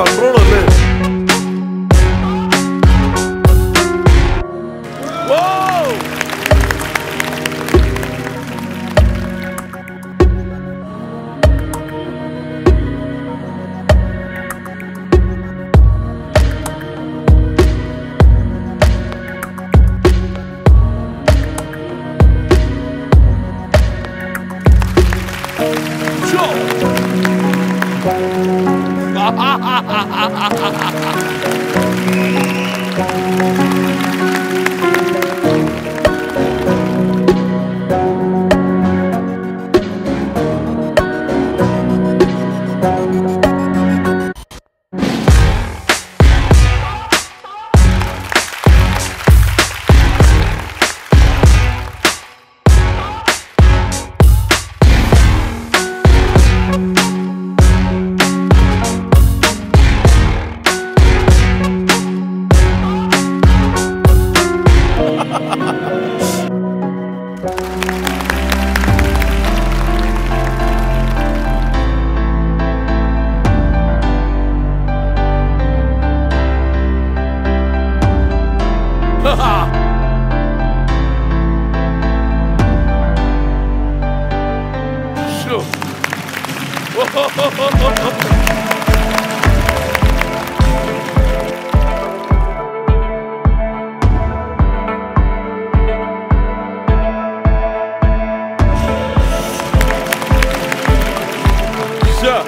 Control അല്ലേ Wow! Sure. Sure.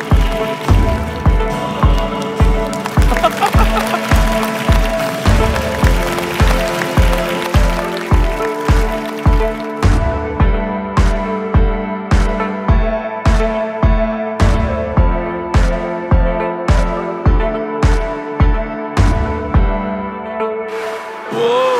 Whoa.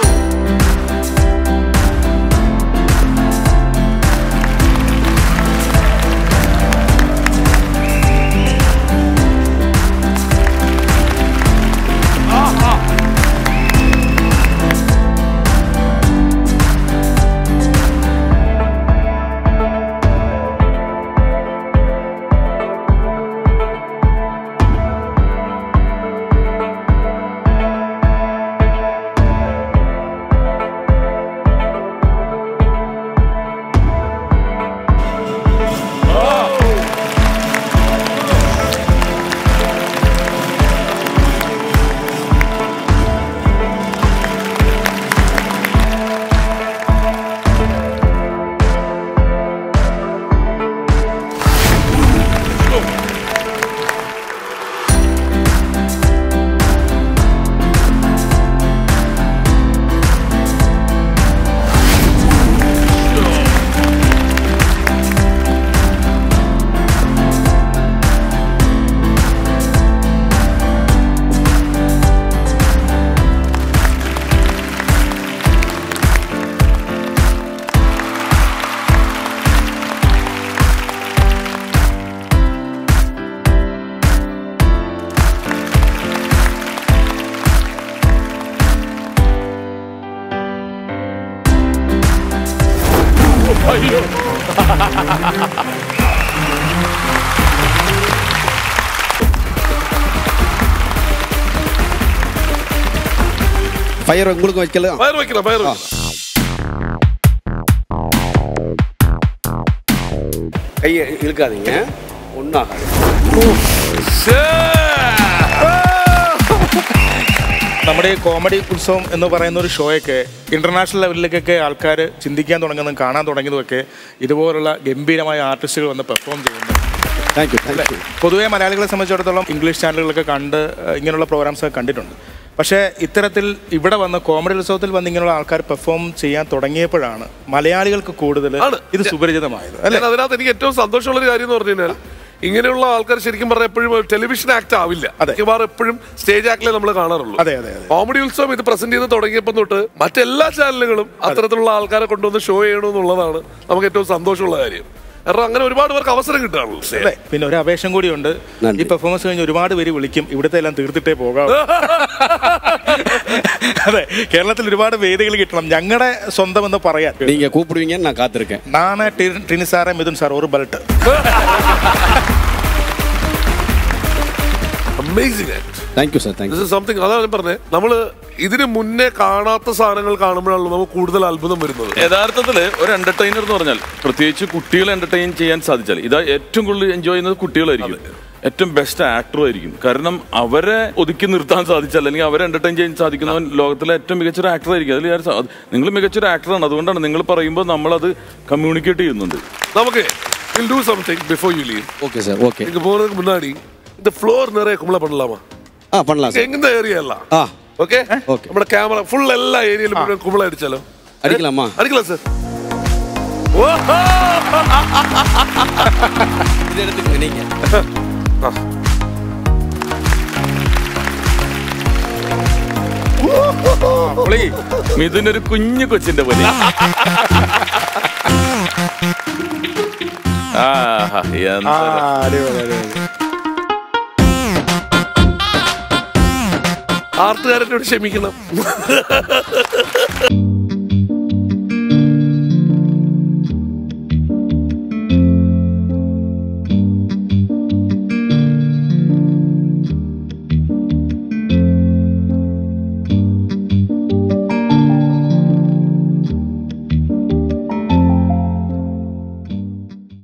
അയ്യോ fire உங்களுக்கு வைக்கலாம் പയർ വെക്കണം പയർ വെക്കണം கையை இழுக்காதீங்க ஒன்றாகாது ശ്ശേ. നമ്മുടെ ഈ കോമഡി ഉത്സവം എന്ന് പറയുന്ന ഒരു ഷോയൊക്കെ ഇന്റർനാഷണൽ ലെവലിലേക്കൊക്കെ ആൾക്കാർ ചിന്തിക്കാൻ തുടങ്ങുന്നതും കാണാൻ തുടങ്ങിയതുമൊക്കെ ഇതുപോലുള്ള ഗംഭീരമായ ആർട്ടിസ്റ്റുകൾ വന്ന് പെർഫോം ചെയ്യുന്നു தேங்க்யூ தேங்க்யூ പൊതുവേ മലയാളികളെ സംബന്ധിച്ചിടത്തോളം ഇംഗ്ലീഷ് ചാനലുകളൊക്കെ കണ്ട് ഏഹ്, ഇങ്ങനെയുള്ള പ്രോഗ്രാംസ് ഒക്കെ കണ്ടിട്ടുണ്ട് പക്ഷേ ഇത്തരത്തിൽ ഇവിടെ വന്ന് കോമഡി ഉത്സവത്തിൽ വന്ന് ഇങ്ങനെയുള്ള ആൾക്കാർ പെർഫോം ചെയ്യാൻ തുടങ്ങിയപ്പോഴാണ് മലയാളികൾക്ക് കൂടുതൽ ആണ്. ഇത് സുപരിചിതമായത് അല്ലെ ഞാൻ അതിനകത്ത് എനിക്ക് ഏറ്റവും സന്തോഷമുള്ള ഒരു കാര്യം എന്ന് പറഞ്ഞു കഴിഞ്ഞാൽ ഇങ്ങനെയുള്ള ആൾക്കാർ ശരിക്കും പറഞ്ഞാൽ എപ്പോഴും ടെലിവിഷൻ ആക്ട് ആവില്ല അതെ. മിക്കവാറും എപ്പോഴും സ്റ്റേജ് ആക്ടിലെ നമ്മൾ കാണാറുള്ളൂ അതെ അതെ അതെ കോമഡി ഉത്സവം ഇത് പ്രസന്റ് ചെയ്ത് തുടങ്ങിയപ്പോൾ തൊട്ട് മറ്റെല്ലാ ചാനലുകളും അത്തരത്തിലുള്ള ആൾക്കാരെ കൊണ്ടുവന്ന് ഷോ ചെയ്യണമെന്നുള്ളതാണ് നമുക്ക് ഏറ്റവും സന്തോഷമുള്ള കാര്യം കാരണം അങ്ങനെ ഒരുപാട് പേർക്ക് അവസരം കിട്ടാറുള്ളൂ അതെ പിന്നെ ഒരു അപേക്ഷം കൂടിയുണ്ട് നന്ദി. ഈ പെർഫോമൻസ് കഴിഞ്ഞ് ഒരുപാട് പേര് വിളിക്കും ഇവിടുത്തെ എല്ലാം തീർത്തിട്ടേ പോകാം അതെ കേരളത്തിൽ ഒരുപാട് വേദികൾ കിട്ടണം ഞങ്ങളുടെ സ്വന്തം എന്ന് പറയാൻ நீங்க கூப்பிடுவீங்கன்னு நான் காத்திருக்கேன் നാണ് ടി- ടിനി സാറേ മിഥുൻ സാർ ഒരു ബൾട്ട് amazing act thank you sir thank you this is something അതാണ് ഞാൻ പറഞ്ഞത് നമ്മള് ഇതിന് മുന്നേ കാണാത്ത സാധനങ്ങൾ കാണുമ്പോഴാണല്ലോ നമുക്ക് കൂടുതൽ അത്ഭുതം വരുന്നത് യഥാർത്ഥത്തില് ഒരു എന്റർടൈനർ എന്ന് പറഞ്ഞാൽ പ്രത്യേകിച്ച് കുട്ടികളെ എന്റർടൈൻ ചെയ്യാൻ സാധിച്ചാൽ ഇതാ ഏറ്റവും കൂടുതൽ എൻജോയ് ചെയ്യുന്നത് കുട്ടികളായിരിക്കും ഏറ്റവും ബെസ്റ്റ് ആക്ടറും ആയിരിക്കും കാരണം അവരെ ഒതുക്കി നിർത്താൻ സാധിച്ചാൽ അല്ലെങ്കിൽ അവരെ എന്റർടൈൻ ചെയ്യാൻ സാധിക്കുന്നവൻ ലോകത്തിലെ ഏറ്റവും മികച്ചൊരു ആക്ടർ ആയിരിക്കും അതിൽ ഞാൻ സ- നിങ്ങൾ മികച്ചൊരു ആക്ടറാണ് അതുകൊണ്ടാണ് നിങ്ങൾ പറയുമ്പോൾ നമ്മളത് കമ്മ്യൂണിക്കേറ്റ് ചെയ്യുന്നുണ്ട് നമുക്ക് will do something before you leave okay sir okay நீங்க போறதுக்கு முன்னாடி இந்த ஃப்ளோர் நிறைய கும்பல பண்ணலாமா ஆ பண்ணலாம் சார் எந்த ஏரியா எல்லாம் ஆ ஓகே Okay. നമ്മുടെ ക്യാമറ ഫുൾ എല്ലാ ഏരിയയിലും മുഴുവൻ കുമ്പള അടിച്ചാലോ அடிக்கலாமா അടിக்கலாம் സാർ இது எடுத்துக்கங்க நீங்க പുള്ളി, മിഥുനൊരു കുഞ്ഞു കൊച്ചിന്റെ പോലെ ആഹാ, എന്താ അടിപൊളി അടിപൊളി ആർട്ടുകാരനോട് ക്ഷമിക്കണം